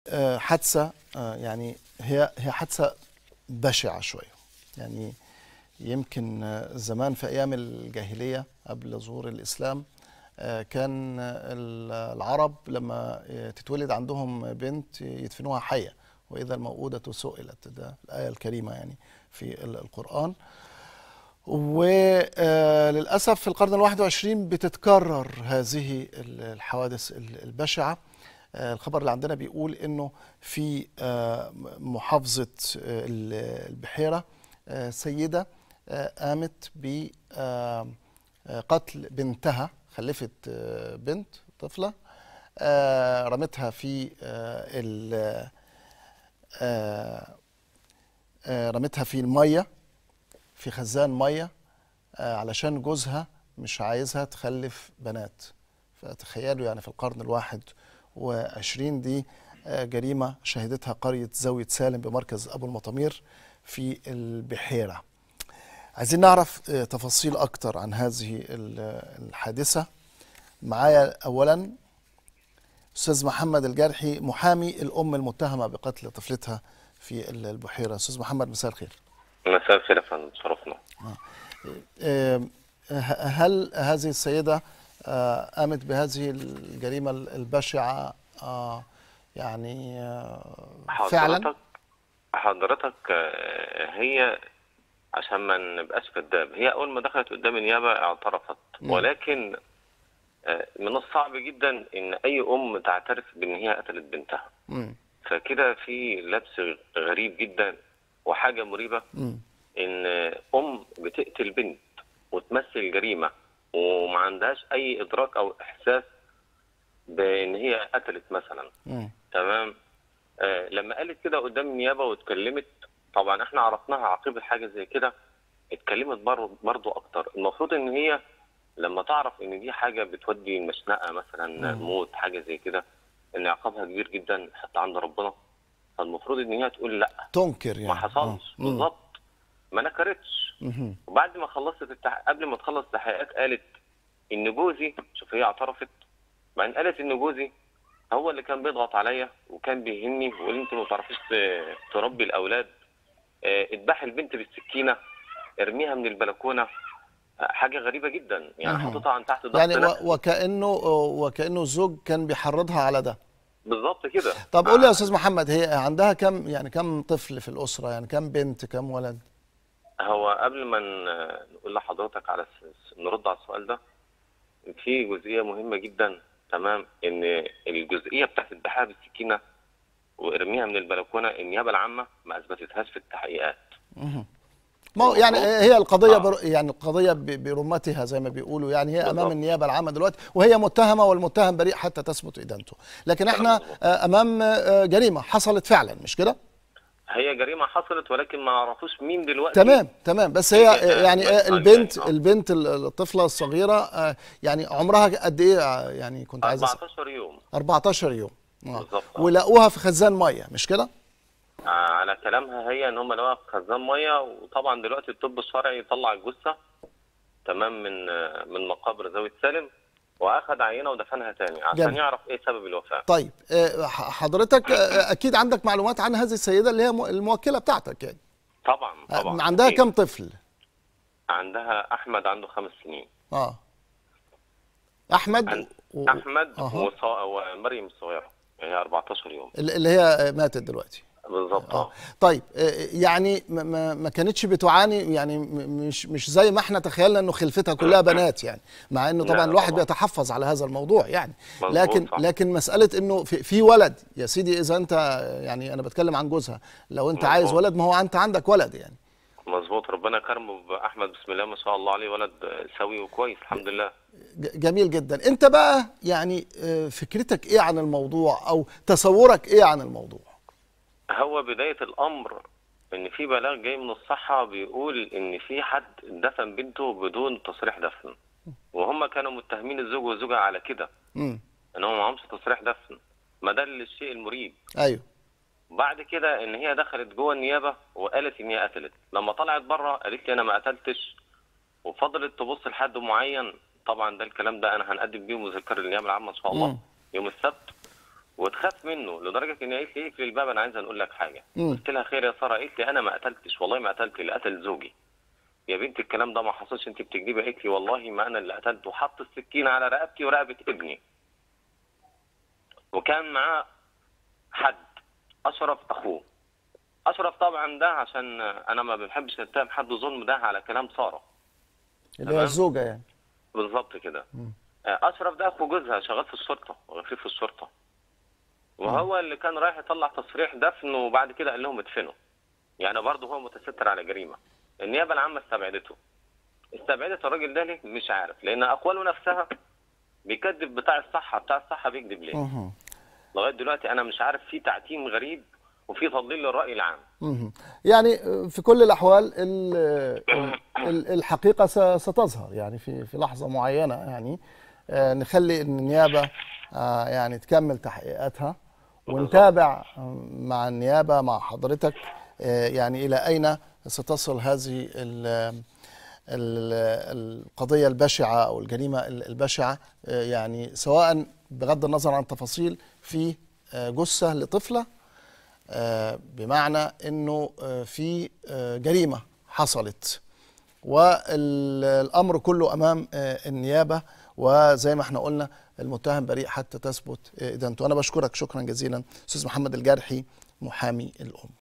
آه، حادثة آه، يعني هي هي حادثة بشعة شوية يعني يمكن آه، زمان في أيام الجاهلية قبل ظهور الإسلام آه، كان ال- العرب لما آه، تتولد عندهم بنت يدفنوها حية وإذا الموءودة سئلت ده الآية الكريمة يعني في ال- القرآن وللأسف في القرن الواحد وعشرين بتتكرر هذه ال- الحوادث ال- البشعة آه، الخبر اللي عندنا بيقول انه في آه، محافظة آه، ال- البحيرة آه، سيدة آه، قامت بقتل بنتها خلفت آه، بنت طفلة آه، رمتها في آه، ال- آه، آه، رمتها في المية في خزان مية آه، علشان جوزها مش عايزها تخلف بنات فتخيلوا يعني في القرن الواحد وعشرين دي آه، جريمة شهدتها قرية زاوية سالم بمركز أبو المطامير في البحيرة عايزين نعرف آه، تفاصيل أكتر عن هذه ال- الحادثة معايا أولا أستاذ محمد الجرحي محامي الأم المتهمة بقتل طفلتها في البحيرة أستاذ محمد مساء الخير مساء الخير يا فندم شرفنا آه، ه- هل هذه السيدة آه، قامت بهذه الجريمة البشعة آه، يعني آه، فعلا حضرتك حضرتك آه، هي عشان ما نبقاش كداب هي اول ما دخلت قدام النيابه اعترفت مم. ولكن آه، من الصعب جدا ان اي ام تعترف بان هي قتلت بنتها مم، فكده في لبس غريب جدا وحاجه مريبه مم، ان ام بتقتل بنت وتمثل جريمه وما عندهاش اي ادراك او احساس بان هي قتلت مثلا مم، تمام آه لما قالت كده قدام النيابه واتكلمت طبعا احنا عرفناها عقيبه حاجه زي كده اتكلمت برضه برضه اكتر المفروض ان هي لما تعرف ان دي حاجه بتودي المشنقه مثلا مم. موت حاجه زي كده ان عقابها كبير جدا حتى عند ربنا فالمفروض ان هي تقول لا تنكر يعني ما حصلش آه، مم، بالظبط ما نكرتش مهم، وبعد ما خلصت التح... قبل ما تخلص التحقيقات قالت ان جوزي شوف هي اعترفت بعدين قالت ان جوزي هو اللي كان بيضغط عليا وكان بيهني ويقول انت ما تعرفيش ت- تربي الاولاد آه، اذبحي البنت بالسكينه ارميها من البلكونه آه، حاجه غريبه جدا يعني مهم. حطيتها عن تحت ضغط يعني نفسي. و- وكأنه وكأنه الزوج كان بيحرضها على ده بالظبط كده طب قول لي يا آه، أستاذ محمد هي عندها كم يعني كم طفل في الأسرة يعني كم بنت كم ولد هو قبل ما ن- نقول لحضرتك على الس- نرد على السؤال ده في جزئيه مهمه جدا تمام ان الجزئيه بتاعت الدحاها بالسكينه وارميها من البلكونه النيابه العامه ما اثبتتهاش في التحقيقات مهم. ما هو يعني هي القضية آه. بر يعني القضية ب- برمتها زي ما بيقولوا يعني هي أمام بالضبط. النيابة العامة دلوقتي وهي متهمة والمتهم بريء حتى تثبت إدانته لكن احنا مظبوط. آه، أمام آه، جريمة حصلت فعلا مش كده؟ هي جريمه حصلت ولكن ما عرفوش مين دلوقتي تمام تمام بس هي آه، يعني آه، آه، البنت آه. البنت الطفلة الصغيرة آه، يعني عمرها قد إيه آه، يعني كنت عايز أسأل 14 يوم 14 يوم آه. بالظبط. ولقوها في خزان مية مش كده؟ آه، على كلامها هي ان هم لقوها في خزان ميه وطبعا دلوقتي الطب الشرعي طلع الجثه تمام من آه، من مقابر زاويه سالم واخد عينه ودفنها تاني عشان جميل. يعرف ايه سبب الوفاه طيب آه، ح- حضرتك آه، أكيد عندك معلومات عن هذه السيدة اللي هي م- الموكلة بتاعتك يعني طبعا آه، طبعا عندها أكيد. كم طفل؟ عندها احمد عنده خمس سنين اه احمد عن- و... احمد أها. وصا- ومريم الصغيره هي 14 يوم اللي هي ماتت دلوقتي بالظبط اه اه طيب آه، يعني ما- ما ما كانتش بتعاني يعني م- مش مش زي ما احنا تخيلنا انه خلفتها كلها بنات يعني مع انه لا، طبعا لا الواحد طبعا. بيتحفظ على هذا الموضوع يعني مظبوط، لكن صح. لكن مساله انه في, في ولد يا سيدي اذا انت يعني انا بتكلم عن جوزها لو انت مظبوط. عايز ولد ما هو انت عندك ولد يعني مظبوط ربنا كرمه باحمد بسم الله ما شاء الله عليه ولد سوي وكويس الحمد لله ج- جميل جدا انت بقى يعني آه، فكرتك ايه عن الموضوع او تصورك ايه عن الموضوع هو بداية الأمر إن في بلاغ جاي من الصحة بيقول إن في حد دفن بنته بدون تصريح دفن وهم كانوا متهمين الزوج والزوجة على كده امم إن هم معهمش تصريح دفن ما ده الشيء المريب ايوه بعد كده إن هي دخلت جوه النيابة وقالت إن هي قتلت لما طلعت بره قالت لي أنا ما قتلتش وفضلت تبص لحد معين طبعا ده الكلام ده أنا هنقدم بيه مذكرة للنيابة العامة إن شاء الله مم. يوم السبت وتخاف منه لدرجه ان هي قالت لي اقفل الباب انا عايزه نقول لك حاجه مم. قلت لها خير يا ساره قالت لي انا ما قتلتش والله ما قتلت اللي قتل زوجي يا بنت الكلام ده ما حصلش انت بتكذبي قالت لي والله ما انا اللي قتلته وحط السكينه على رقبتي ورقبه ابني وكان معاه حد اشرف اخوه اشرف طبعا ده عشان انا ما بحبش اتهم حد ظلم ده على كلام ساره اللي هي تمام. الزوجه يعني بالظبط كده آه، اشرف ده اخو جوزها شغال في الشرطه غفير في الشرطه وهو اللي كان رايح يطلع تصريح دفن وبعد كده قال لهم ادفنوا يعني برضه هو متستر على جريمه النيابه العامه استبعدته استبعدت الراجل ده ليه مش عارف لان اقواله نفسها بيكذب بتاع الصحه بتاع الصحه بيكذب ليه مهم. لغايه دلوقتي انا مش عارف في تعتيم غريب وفي تضليل للراي العام مهم. يعني في كل الاحوال ال- ال- الحقيقه س- ستظهر يعني في في لحظه معينه يعني آه، نخلي ان النيابه آه، يعني تكمل تحقيقاتها ونتابع آه، مع النيابه مع حضرتك آه، يعني الى اين ستصل هذه ال- ال- القضيه البشعه او الجريمه ال- البشعه آه، يعني سواء بغض النظر عن التفاصيل في آه، جثه لطفله آه، بمعنى انه آه، في آه، جريمه حصلت والامر كله امام آه، النيابه وزي ما احنا قلنا المتهم بريء حتى تثبت آه، ادانته انا بشكرك شكرا جزيلا استاذ محمد الجرحي محامي الام